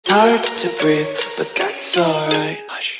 Hard to breathe, but that's alright. Hush.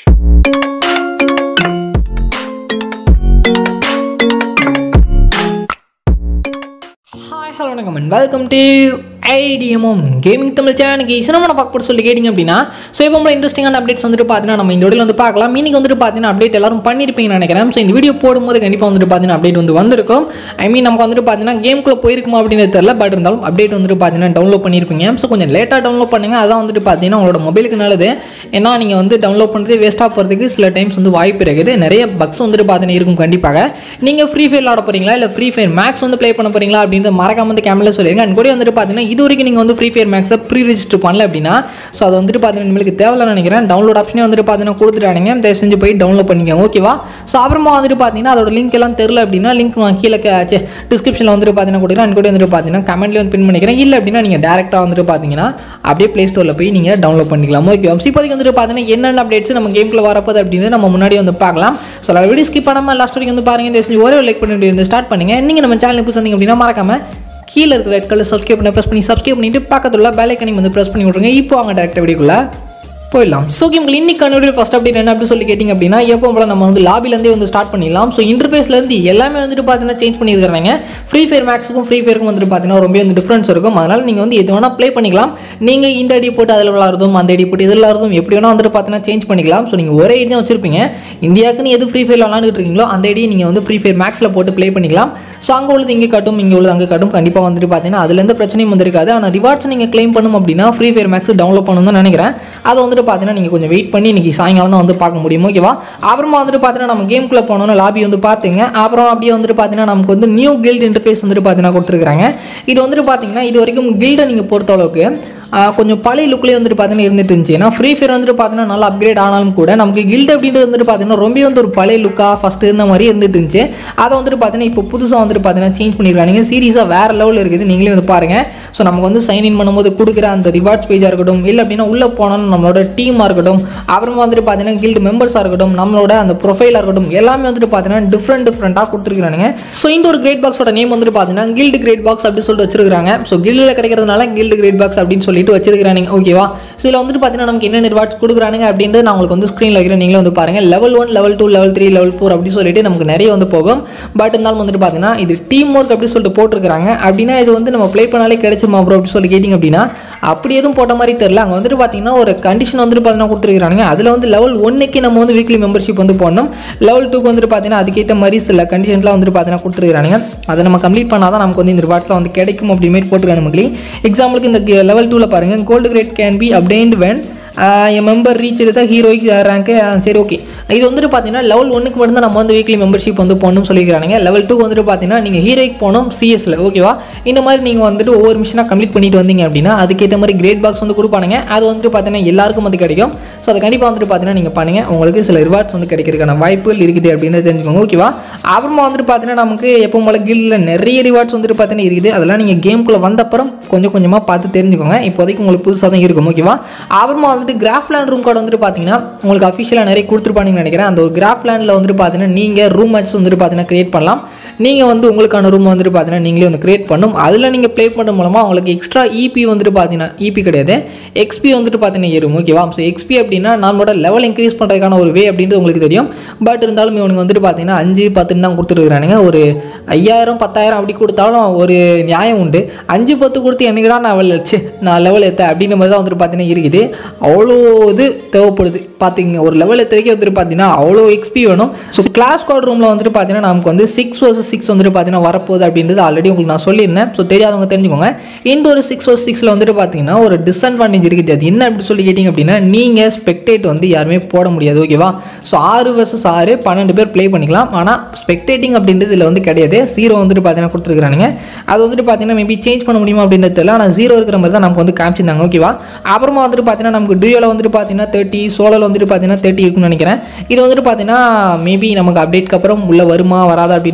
Hi hello வணக்கம் and welcome to IDMM gaming Tamil சேனலுக்கு cinema பார்க்க போட்டு சொல்லி கேட்டிங்க அப்படின்னா ஸோ இப்போ நம்ம இன்ட்ரெஸ்டிங்கான அப்டேட்ஸ் வந்துட்டு பார்த்தீங்கன்னா நம்ம இந்த வீடியோ வந்து பார்க்கலாம் இன்னைக்கு வந்துட்டு பார்த்தீங்கன்னா அப்டேட் எல்லாரும் பண்ணியிருப்பீங்கன்னு நினைக்கிறேன் ஸோ இந்த வீடியோ போடும்போது கண்டிப்பாக வந்துட்டு பார்த்தீங்கன்னா அப்டேட் வந்து வந்திருக்கும் ஐ மீன் நமக்கு வந்துட்டு பார்த்தீங்கன்னா கேம்குள்ளே போயிருக்குமா அப்படின்னு தெரியல பட் இருந்தாலும் அப்டேட் வந்துட்டு பார்த்தீங்கன்னா டவுன்லோட் பண்ணியிருப்பீங்க ஸோ கொஞ்சம் லேட்டாக டவுன்லோட் பண்ணுங்க அதான் வந்துட்டு பார்த்தீங்கன்னா உங்களோட மொபைலுக்கு நல்லது ஏன்னா நீங்கள் வந்து டவுன்லோட் பண்ணுறது வேஸ்ட்டாக போகிறதுக்கு சில டைம்ஸ் வந்து வாய்ப்பு இருக்குது நிறைய பக்ஸ் வந்துட்டு பார்த்தீங்கன்னா இருக்கும் கண்டிப்பாக நீங்கள் ஃப்ரீ ஃபயர் ஆட போகிறீங்களா இல்லை ஃப்ரீ ஃபயர் மேக்ஸ் வந்து ப்ளே பண்ண போகிறீங்களா அப்படின்னு மறக்காம வந்து கேமரா சொல்லிருங்க அண்ட் கூட வந்துட்டு பார்த்தீங்கன்னா இது வரைக்கும் நீங்கள் வந்து ஃப்ரீ ஃபயர் மேக்ஸை ப்ரீ ரெஜிஸ்டர் பண்ணல அப்படின்னா ஸோ அது வந்துட்டு பார்த்தீங்கன்னா நம்மளுக்கு தேவையில்ல நினைக்கிறேன் டவுன்லோட் ஆப்ஷனே வந்துட்டு பார்த்தீங்கன்னா கொடுத்துட்டானுங்க தயவு செஞ்சு போய் டவுன்லோட் பண்ணிக்கோங்க ஓகேவா ஸோ அப்புறமா வந்துட்டு பார்த்தீங்கன்னா அதோட லிங்க் எல்லாம் தெரில அப்படின்னா லிங்க் நான் கீழே டிஸ்கிரிப்ஷனில் வந்துட்டு பார்த்தீங்கன்னா கொடுக்குறேன் அண்ட் கூட வந்துட்டு பார்த்தீங்கன்னா கமெண்ட்லேயே வந்து பின் பண்ணிக்கிறேன் இல்லை அப்படின்னா நீங்கள் டேரெக்டாக வந்துட்டு பார்த்தீங்கன்னா அப்படியே ப்ளே ஸ்டோரில் போய் நீங்கள் டவுன்லோட் பண்ணிக்கலாம் ஓகே இப்போதைக்கு வந்துட்டு பார்த்தீங்கன்னா என்னென்ன அப்டேட்ஸ் நம்ம கேம்குள்ள வரப்போது அப்படின்னு நம்ம முன்னாடி வந்து பார்க்கலாம் ஸோ எல்லா வீடியோ ஸ்கிப் பண்ணாமல் லாஸ்ட் வரைக்கும் வந்து பாருங்க தயவு செஞ்சு ஒரே லைக் பண்ணி வந்து ஸ்டார்ட் பண்ணுங்க நீங்கள் நம்ம சேனல் புதுசு வந்தீங்க அப்படின்னா மறக்காம கீழே இருக்கிற ரெட் கலர் சப்ஸ்கிரைப் பண்ணி ப்ரெஸ் பண்ணி சப்ஸ்கிரைப் பண்ணிட்டு பக்கத்துல பெல் ஐக்கனையும் வந்து ப்ரெஸ் பண்ணி விட்ருங்க இப்போ அவங்க டேரக்ட் வீடியோக்குள்ள போயிடலாம் ஸோ கேம்கள் இன்னைக்கான வீடியோ ஃபஸ்ட் அப்டேட் என்ன அப்படி சொல்லி கேட்டிங்க அப்படின்னா எப்போ போல நம்ம வந்து லாபிலேருந்தே வந்து ஸ்டார்ட் பண்ணிடலாம் ஸோ இன்டர்ஃபேஸ்லேருந்து எல்லாமே வந்துட்டு பார்த்தீங்கன்னா சேஞ்ச் பண்ணியிருக்காங்க ஃப்ரீ ஃபயர் மேக்ஸுக்கும் ஃப்ரீ ஃபயருக்கும் வந்துட்டு பார்த்தீங்கன்னா ரொம்ப வந்து டிஃப்ரென்ஸ் இருக்கும் அதனால் நீங்கள் வந்து எது வேணால் ப்ளே பண்ணிக்கலாம் நீங்கள் இந்த அடி போட்டு அதில் விளாட்றதும் அந்த அடி போட்டு இதில் விளாட்றதும் எப்படி வேணால் வந்துட்டு பார்த்தீங்கன்னா சேஞ்ச் பண்ணிக்கலாம் ஸோ நீங்கள் ஒரே ஐடி தான் வச்சிருப்பீங்க இந்தியாவுக்குன்னு எது ஃப்ரீ ஃபயர் விளாண்டுட்டு இருக்கீங்களோ அந்த ஐடியை நீங்கள் வந்து ஃப்ரீ ஃபயர் மேக்ஸில் போட்டு ப்ளே பண்ணிக்கலாம் ஸோ அங்கே உள்ளது இங்கே கட்டும் இங்கே உள்ளது அங்கே கட்டும் கண்டிப்பாக வந்துட்டு பார்த்தீங்கன்னா அதுல எந்த பிரச்சனையும் வந்திருக்காது ஆனால் ரிவார்ட்ஸ் நீங்கள் க்ளைம் பண்ணும் அப்படின்னா ஃப்ரீ ஃபயர் மேக்ஸ் டவுன்லோட் பண்ணணும்னு தான் நினைக்கிறேன் அதை வந்துட்டு பார்த்தீங்கன்னா நீங்கள் கொஞ்சம் வெயிட் பண்ணி இன்னைக்கு சாயங்காலம் தான் வந்து பார்க்க முடியும் ஓகேவா அப்புறமா வந்துட்டு பார்த்தீங்கன்னா நம்ம கேம்குள்ளே போனோம்னா லாபி வந்து பார்த்துங்க அப்புறம் அப்படியே வந்துட்டு பார்த்தீங்கன்னா நமக்கு வந்து நியூ கில்ட் இன்டர்ஃபேஸ் வந்துட்டு பார்த்தீங்கன்னா கொடுத்துருக்காங்க இது வந்துட்டு பார்த்தீங்கன்னா இது வரைக்கும் கில்டை நீங்கள் பொறுத்த அளவுக்கு ஆஹ் கொஞ்சம் பழைய லுக்லேயே வந்துட்டு பார்த்தீங்கன்னா இருந்துட்டு இருந்துச்சு ஏன்னா ஃப்ரீ ஃபயர் வந்துட்டு பார்த்தீங்கன்னா நல்லா அப்கிரேட் ஆனாலும் கூட நமக்கு கில்ட் அப்படின்றது வந்துட்டு பார்த்தீங்கன்னா ரொம்ப வந்து ஒரு பழைய லுக்காக ஃபஸ்ட்டு இருந்த மாதிரி இருந்துட்டு இருந்துச்சு அதை வந்துட்டு பார்த்தீங்கன்னா இப்போ புதுசாக வந்துட்டு பார்த்தீங்கன்னா சேஞ்ச் பண்ணியிருக்காங்க சீரியஸாக வேறு லெவலில் இருக்குது நீங்களே வந்து பாருங்கள் ஸோ நமக்கு வந்து சைன் இன் பண்ணும்போது கொடுக்குற அந்த ரிவார்ட்ஸ் பேஜாக இருக்கட்டும் இல்லை அப்படின்னா உள்ளே போனாலும் நம்மளோட டீமாக இருக்கட்டும் அப்புறமா வந்துட்டு பார்த்தீங்கன்னா கில்டு மெம்பர்ஸாக இருக்கட்டும் நம்மளோட அந்த ப்ரொஃபைலாக இருக்கட்டும் எல்லாமே வந்துட்டு பார்த்தீங்கன்னா டிஃப்ரெண்ட் டிஃப்ரெண்ட்டாக கொடுத்துருக்கானுங்க ஸோ இந்த ஒரு கிரேட் பாக்ஸோட நேம் வந்துட்டு பார்த்தீங்கன்னா கில்டு கிரேட் பாக்ஸ் அப்படி சொல்லிட்டு வச்சிருக்காங்க ஸோ கில்டில் கிடைக்கிறதுனால கில்டு கிரேட் பாக்ஸ் அப்படின்னு சொல்லிட்டு வச்சிருக்கானுங்க ஓகேவா ஸோ இதில் வந்துட்டு பார்த்தீங்கன்னா நமக்கு என்ன ரிவார்ட்ஸ் கொடுக்குறானுங்க அப்படின்றது நான் உங்களுக்கு வந்து ஸ்க்ரீனில் வைக்கிறேன் நீங்களே வந்து பாருங்கள் level one level two level three level four அப்படி சொல்லிட்டு நமக்கு நிறைய வந்து போகும் பட் இருந்தாலும் வந்துட்டு பார்த்தீங்கன்னா இது டீம் ஒர்க் அப்படி சொல்லிட்டு போட்டிருக்காங்க அப்படின்னா இது வந்து நம்ம ப்ளே பண்ணாலே கிடைச்சுமா ப்ரோ அப்படி சொல்லி கேட்டிங்க அப்படின்னா அப்படி எதுவும் போட்ட மாதிரி தெரியல அங்கே வந்துட்டு பார்த்தீங்கன்னா ஒரு கண்டிஷன் வந்துட்டு பார்த்தீங்கன்னா கொடுத்துருக்காங்க அதில் வந்து லெவல் ஒன்னுக்கு நம்ம வந்து வீக்லி மெம்பர்ஷிப் வந்து போடணும் லெவல் டூக்கு வந்துட்டு பார்த்தீங்கன்னா அதுக்கேற்ற மாதிரி சில கண்டிஷன்லாம் வந்துட்டு பார்த்தீங்கன்னா கொடுத்துருக்காங்க அதை நம்ம கம்ப்ளீட் பண்ணால் தான் நமக்கு வந்து இந்த ரிவார்ட்ஸ்லாம் வந்து கிடைக்கும் அப்படி மாதிரி போட்டுருக்காங்க மக்களே எக்ஸாம்பிளுக்கு இந்த லெவல் டூவில் பாருங்கள் gold crates can be obtained when an member reach எடுத்தால் ஹீரோய்க்கு ரேங்க்கு சரி ஓகே இது வந்துட்டு பார்த்தீங்கன்னா லெவல் ஒன்றுக்கு மட்டும் நம்ம வந்து வீக்லி மெம்பர்ஷிப் வந்து போகணும்னு சொல்லிக்கிறாங்க லெவல் டூ வந்துட்டு பார்த்தீங்கன்னா நீங்கள் ஹீரோய்க்கு போகணும் சிஎஸ்ல ஓகேவா இந்த மாதிரி நீங்கள் வந்துட்டு ஒவ்வொரு மிஷனாக கம்ப்ளீட் பண்ணிட்டு வந்தீங்க அப்படின்னா அதுக்கேற்ற மாதிரி கிரேட் பாக்ஸ் வந்து கொடுப்பானுங்க அது வந்துட்டு பார்த்தீங்கன்னா எல்லாருக்கும் வந்து கிடைக்கும் ஸோ அது கண்டிப்பாக வந்துட்டு பார்த்தீங்கன்னா நீங்கள் பண்ணுங்க உங்களுக்கு சில ரிவார்ட்ஸ் வந்து கிடைக்கிறதுக்கான வாய்ப்புகள் இருக்குது அப்படின்னு தெரிஞ்சுக்கோங்க ஓகேவா அப்புறமா வந்துட்டு பார்த்தீங்கன்னா நமக்கு எப்போ போல கில்டில் நிறைய ரிவார்ட்ஸ் வந்துட்டு பார்த்தீங்கன்னா இருக்குது அதெல்லாம் நீங்கள் கேம்குள்ளே வந்தப்புறம் கொஞ்சம் கொஞ்சமாக பார்த்து தெரிஞ்சுக்கோங்க இப்போதைக்கு உங்களுக்கு புதுசாக தான் இருக்கும் ஓகேவா அப்புறமா வந்துட்டு கிராஃப்லேண்ட் ரூம் கார்டு வந்துட்டு பார்த்தீங்கன்னா உங்களுக்கு அஃபிஷியலாக நிறைய கொடுத்துருப்பாங்கன்னு நினைக்கிறேன் அந்த ஒரு கிராஃப்லேண்டில் வந்துட்டு பார்த்தீங்கன்னா நீங்கள் ரூம் மேட்ச் வந்துட்டு பார்த்தீங்கன்னா கிரியேட் பண்ணலாம் நீங்கள் வந்து உங்களுக்கான ரூம் வந்துட்டு பார்த்தீங்கன்னா நீங்களே வந்து கிரியேட் பண்ணும் அதில் நீங்கள் ப்ளே பண்ண மூலமாக உங்களுக்கு எக்ஸ்ட்ரா இபி வந்துட்டு பார்த்தீங்கன்னா இபி கிடையாது எக்ஸ்பி வந்துட்டு பார்த்தீங்கன்னா ஏறும் ஓகேவா ஸோ எக்ஸ்பி அப்படின்னா நம்மளோட லெவல் இன்க்ரீஸ் பண்ணுறதுக்கான ஒரு வே அப்படின்றது உங்களுக்கு தெரியும் பட் இருந்தாலும் இவனுக்கு வந்துட்டு பார்த்தீங்கன்னா அஞ்சு பத்துன்னு தான் கொடுத்துருக்குறானுங்க ஒரு ஐயாயிரம் பத்தாயிரம் அப்படி கொடுத்தாலும் ஒரு நியாயம் உண்டு அஞ்சு பத்து கொடுத்து என்னைக்கடா நான் லெவல் வச்சு நான் லெவல் ஏற்ற அப்படின்ற மாதிரி தான் வந்துட்டு பார்த்தீங்கன்னா இருக்குது அவ்வளோ இது தேவைப்படுது பார்த்துங்க ஒரு லெவல் எத்த வரைக்கும் வந்துட்டு பார்த்தீங்கன்னா அவ்வளோ எக்ஸ்பி வேணும் ஸோ கிளாஸ் கார்டு ரூமில் வந்துட்டு பார்த்தீங்கன்னா நமக்கு வந்து சிக்ஸ் வர்சஸ் சிக்ஸ் வந்துட்டு பார்த்தீங்கன்னா வரப்போகுது அப்படின்றது ஆல்ரெடி உங்களுக்கு நான் சொல்லியிருந்தேன் ஸோ தெரியாதவங்க தெரிஞ்சுக்கோங்க இந்த ஒரு சிக்ஸ் வர்ஸ் சிக்ஸில் வந்துட்டு பார்த்தீங்கன்னா ஒரு டிஸ்அட்வான்டேஜ் இருக்குது அது என்ன அப்படி சொல்லி கேட்டிங்க அப்படின்னா நீங்கள் ஸ்பெக்டேட் வந்து யாருமே போட முடியாது ஓகேவா ஸோ ஆறு வர்சஸ் ஆறு பன்னெண்டு பேர் ப்ளே பண்ணிக்கலாம் ஆனால் ஸ்பெக்டேட்டிங் அப்படின்றது இதில் வந்து கிடையாது ஜீரோ வந்துட்டு பார்த்தீங்கன்னா கொடுத்துருக்கானுங்க அது வந்துட்டு பார்த்தீங்கன்னா மேபி சேஞ்ச் பண்ண முடியுமா அப்படின்றது தெரியல ஆனால் ஜீரோ இருக்கிற மாதிரி தான் நமக்கு வந்து காமிச்சிருந்தாங்க ஓகேவா அப்புறமா வந்துட்டு பார்த்தீங்கன்னா நமக்கு டியூவில் வந்துட்டு பார்த்தீங்கன்னா தேர்ட்டி சோலர் வந்துட்டு பார்த்தீங்கன்னா தேர்ட்டி இருக்குன்னு நினைக்கிறேன் இது வந்துட்டு பார்த்தீங்கன்னா மேபி நமக்கு அப்டேட்க்கு அப்புறம் உள்ள வருமா வராதா அப்படின்னு தெரியல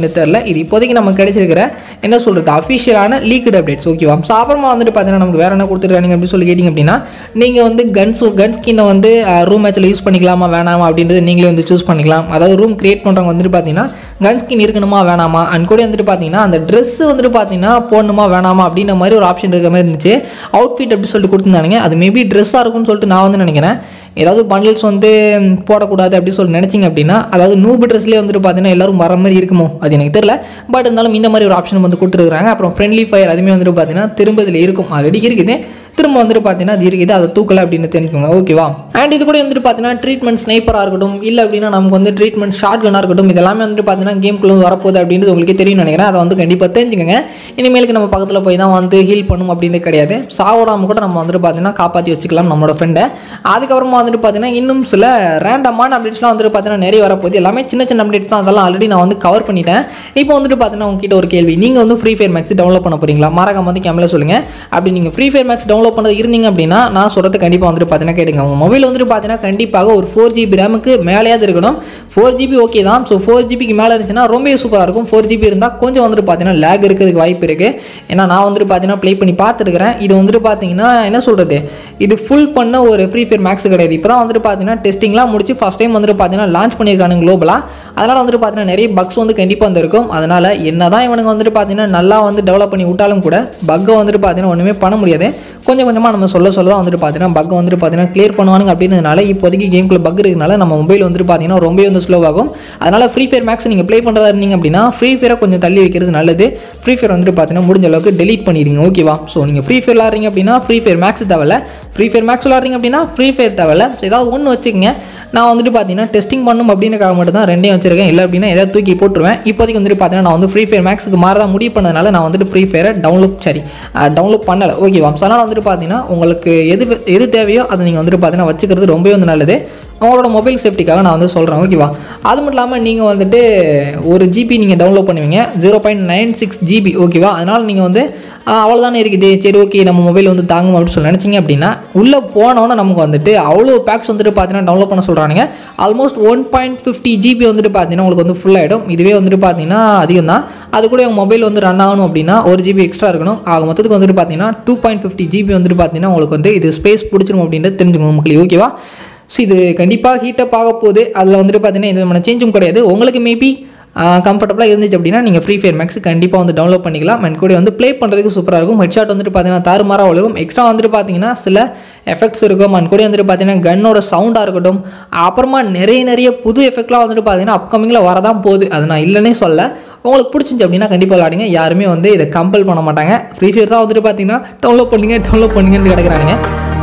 இது இப்போதைக்கு நமக்கு கிடைச்சிருக்கிற என்ன சொல்கிறது அஃபிஷியலான லீக்டு அப்டேட்ஸ் ஓகேவா ஸோ அப்புறமா வந்துட்டு பார்த்தீங்கன்னா நமக்கு வேறு என்ன கொடுத்துருக்காங்க அப்படின்னு சொல்லி கேட்டிங்க அப்படின்னா நீங்கள் வந்து கன்ஸ் கன் ஸ்கின்னை வந்து ரூம் மேட்ச்சில் யூஸ் பண்ணிக்கலாமா வேணாமா அப்படின்றது நீங்களே வந்து சூஸ் பண்ணிக்கலாம் அதாவது ரூம் கிரியேட் பண்ணுறவங்க வந்துட்டு பார்த்தீங்கன்னா கன் ஸ்கின் இருக்கணுமா வேணாமா அண்ட் கூட வந்துட்டு பார்த்தீங்கன்னா அந்த ட்ரெஸ் வந்துட்டு பார்த்தீங்கன்னா போடணுமா வேணாமா அப்படின்ற மாதிரி ஒரு ஆப்ஷன் இருக்கிற மாதிரி இருந்துச்சு அவுட்ஃபிட் அப்படி சொல்லிட்டு கொடுத்துருந்தானுங்க அது மேபி ட்ரெஸ்ஸாக இருக்கும்னு சொல்லிட்டு நான் வந்து நினைக்கிறேன் ஏதாவது பண்டில்ஸ் வந்து ம், போடக்கூடாது அப்படி சொல்லி நினச்சிங்க அப்படின்னா அதாவது நூபு ட்ரெஸ்லேயே வந்துட்டு பார்த்தீங்கன்னா எல்லாரும் வர மாதிரி இருக்குமோ அது எனக்கு தெரியல பட் இருந்தாலும் இந்த மாதிரி ஒரு ஆப்ஷன் வந்து கொடுத்துருக்காங்க அப்புறம் ஃப்ரெண்ட்லி ஃபயர் அதுவுமே வந்துட்டு பார்த்தீங்கன்னா திரும்ப இதில் இருக்கும் ஆல்ரெடி இருக்குது திரும்ப வந்துட்டு பார்த்தீங்கன்னா அது இருக்குது அதை தூக்கல அப்படின்னு தெரிஞ்சுக்கோங்க ஓகேவா அண்ட் இது கூட வந்துட்டு பார்த்தீங்கன்னா ட்ரீட்மெண்ட் ஸ்னைப்பராக இருக்கட்டும் இல்லை அப்படின்னா நமக்கு வந்து ட்ரீட்மெண்ட் ஷார்ட் கன்னாக இருக்கட்டும் இதெல்லாமே வந்துட்டு பார்த்தீங்கன்னா கேம்குள்ளே வந்து வரப்போகுது அப்படின்றது உங்களுக்கு தெரியும் நினைக்கிறேன் அதை வந்து கண்டிப்பாக தெரிஞ்சுக்கோங்க இனிமேலுக்கு நம்ம பக்கத்தில் போய் தான் வந்து ஹீல் பண்ணும் அப்படின்னு கிடையாது சாவடாம கூட நம்ம வந்துட்டு பார்த்தீங்கன்னா காப்பாற்றி வச்சுக்கலாம் நம்மளோட ஃப்ரெண்டை அதுக்கப்புறமா வந்துட்டு பார்த்தீங்கன்னா இன்னும் சில ரேண்டமான அப்டேட்ஸ்லாம் வந்துட்டு பார்த்தீங்கன்னா நிறைய வரப்போகுது எல்லாமே சின்ன சின்ன அப்டேட்ஸ் தான் அதெல்லாம் ஆல்ரெடி நான் வந்து கவர் பண்ணிட்டேன் இப்போ வந்துட்டு பார்த்தீங்கன்னா உங்ககிட்ட ஒரு கேள்வி நீங்கள் வந்து ஃப்ரீ ஃபயர் மேக்ஸ் டவுன்லோட் பண்ண போறீங்களா மறக்காம வந்து கேமரா சொல்லுங்கள் அப்படி நீங்கள் ஃப்ரீ ஃபயர் மேக்ஸ் டவுன்லோட் பண்ணது இருந்தீங்க அப்படின்னா நான் சொல்கிறது கண்டிப்பாக வந்துட்டு பார்த்தீங்கன்னா கேட்டுங்க உங்கள் மொபைல் வந்துட்டு பார்த்தீங்கன்னா கண்டிப்பாக ஒரு ஃபோர் ஜிபி ரேமுக்கு மேலேயாவது இருக்கணும் ஃபோர் ஜிபி ஓகே தான் ஸோ ஃபோர் ஜிபிக்கு மேலே இருந்துச்சுன்னா ரொம்ப சூப்பராக இருக்கும் ஃபோர் ஜிபி இருந்தால் கொஞ்சம் வந்துட்டு பார்த்தீங்கன்னா லேக் இருக்கிறதுக்கு வாய்ப்பு இருக்குது ஏன்னா நான் வந்துட்டு பார்த்தீங்கன்னா ப்ளே பண்ணி பார்த்துருக்கிறேன் இது வந்துட்டு பார்த்தீங்கன்னா என்ன சொல்கிறது இது ஃபுல் பண்ண ஒரு ஃப்ரீ ஃபயர் மேக்ஸ் கிடையாது இப்போ தான் வந்துட்டு பார்த்தீங்கன்னா டெஸ்டிங்லாம் முடிச்சு ஃபஸ்ட் டைம் வந்துட்டு பார்த்தீங்கன்னா லான்ச் பண்ணியிருக்காங்க குளோபலாக அதனால் வந்துட்டு பார்த்தீங்கன்னா நிறைய பக்ஸ் வந்து கண்டிப்பாக வந்திருக்கும் அதனால் என்ன தான் இவனுங்க வந்துட்டு பார்த்தீங்கன்னா நல்லா வந்து டெவலப் பண்ணி விட்டாலும் கூட பக்கை வந்துட்டு பார்த்தீங்கன்னா ஒன்றுமே பண்ண முடியாது கொஞ்சம் கொஞ்சமாக நம்ம சொல்ல சொல்ல தான் வந்துட்டு பார்த்தீங்கன்னா பக்கை வந்துட்டு பார்த்தீங்கன்னா கிளியர் பண்ணுவானுங்க அப்படின்றதுனால இப்போதைக்கு கேம்குள்ள பக் இருக்கிறதுனால நம்ம மொபைல் வந்துட்டு பார்த்தீங்கன்னா ரொம்பவே வந்து ஸ்லோவாகும் அதனால் ஃப்ரீ ஃபயர் மேக்ஸ் நீங்கள் ப்ளே பண்ணுறதா இருந்தீங்க அப்படின்னா ஃப்ரீ ஃபயரை கொஞ்சம் தள்ளி வைக்கிறது நல்லது ஃப்ரீ ஃபயர் வந்துட்டு பார்த்தீங்கன்னா முடிஞ்ச அளவுக்கு டெலீட் பண்ணிடுங்க ஓகேவா ஸோ நீங்கள் ஃப்ரீ ஃபயர் விளாட்றீங்க அப்படின்னா ஃப்ரீ ஃபயர் மேக்ஸ் தேவையில்ல ஃப்ரீ ஃபயர் மேக்ஸ் விளாட்றீங்க அப்படின்னா ஃப்ரீ ஃபயர் தேவையில்ல ஸோ ஏதாவது ஒன்று வச்சுக்கோங்க நான் வந்துட்டு பார்த்தீங்கன்னா டெஸ்டிங் பண்ணும் அப்படின்னுக்காக மட்டும் தான் ரெண்டையும் வச்சிருக்கேன் இல்லை அப்படின்னா ஏதாவது தூக்கி போட்டுருவேன் இப்போதைக்கு வந்துட்டு பார்த்தீங்கன்னா நான் வந்து ஃப்ரீ ஃபயர் மேக்ஸுக்கு மாறதான் முடிவு பண்ணதுனால நான் வந்துட்டு ஃப்ரீ ஃபயரை டவுன்லோட் சரி டவுன்லோட் பண்ணலை ஓகேவா ஸோ அதனால் வந்துட்டு பார்த்தீங்கன்னா உங்களுக்கு எது எது தேவையோ அதை நீங்கள் வந்துட்டு பார்த்தீங்கன்னா வச்சுக்கிறது ரொம்பவே வந்து நல்லது உங்களோட மொபைல் சேஃப்டிக்காக நான் வந்து சொல்கிறேன் ஓகேவா அது மட்டும் இல்லாமல் நீங்கள் வந்துட்டு ஒரு ஜிபி நீங்கள் டவுன்லோட் பண்ணுவீங்க zero point nine six GB ஓகேவா அதனால் நீங்கள் வந்து அவ்வளோதானே இருக்குது சரி ஓகே நம்ம மொபைல் வந்து தாங்கும் அப்படின்னு சொல்லி நினச்சிங்க அப்படின்னா உள்ளே போனோன்னே நமக்கு வந்துட்டு அவ்வளோ பேக்ஸ் வந்துட்டு பார்த்தீங்கன்னா டவுன்லோட் பண்ண சொல்கிறானுங்க almost one point fifty GB வந்துட்டு பார்த்தீங்கன்னா உங்களுக்கு வந்து ஃபுல் ஆகிடும் இதுவே வந்துட்டு பார்த்தீங்கன்னா அதிகம் தான் அது கூட உங்கள் மொபைல் வந்து ரன் ஆகணும் அப்படின்னா ஒரு ஜிபி எக்ஸ்ட்ரா இருக்கணும் ஆக மொத்தத்துக்கு வந்துட்டு பார்த்தீங்கன்னா டூ பாயிண்ட் ஃபிஃப்டி ஜிபி வந்துட்டு பார்த்தீங்கன்னா உங்களுக்கு வந்து இது ஸ்பேஸ் பிடிச்சிரும் அப்படின்றது தெரிஞ்சுக்கணும் மக்களே ஓகேவா ஸோ இது கண்டிப்பாக ஹீட்டப் ஆக போகுது அதில் வந்துட்டு பார்த்தீங்கன்னா எந்த விதமான சேஞ்சும் கிடையாது உங்களுக்கு மேபி கம்ஃபர்டபுளாக இருந்துச்சு அப்படின்னா நீங்கள் ஃப்ரீ ஃபயர் மேக்ஸ் கண்டிப்பாக வந்து டவுன்லோட் பண்ணிக்கலாம் அண்ட் கூட வந்து ப்ளே பண்ணுறதுக்கு சூப்பராக இருக்கும் ஹெட்ஷாட் வந்துட்டு பார்த்தீங்கன்னா தாறுமாறாக ஒழுகும் எக்ஸ்ட்ரா வந்துட்டு பார்த்தீங்கன்னா சில எஃபெக்ட்ஸ் இருக்கும் அண்ட் கூட வந்துட்டு பார்த்தீங்கன்னா கன்னோட சவுண்டாக இருக்கட்டும் அப்புறமா நிறைய நிறைய புது எஃபெக்ட்லாம் வந்துட்டு பார்த்தீங்கன்னா அப்கமிங்கில் வரதான் போகுது அது நான் இல்லைன்னே சொல்ல உங்களுக்கு பிடிச்சிருந்துச்சு அப்படின்னா கண்டிப்பாக விளாடுங்க யாருமே வந்து இதை கம்பல் பண்ண மாட்டாங்க ஃப்ரீ ஃபயர் தான் வந்துட்டு பார்த்தீங்கன்னா டவுன்லோட் பண்ணுங்க டவுன்லோட் பண்ணுங்கன்னு கிடக்குறாங்க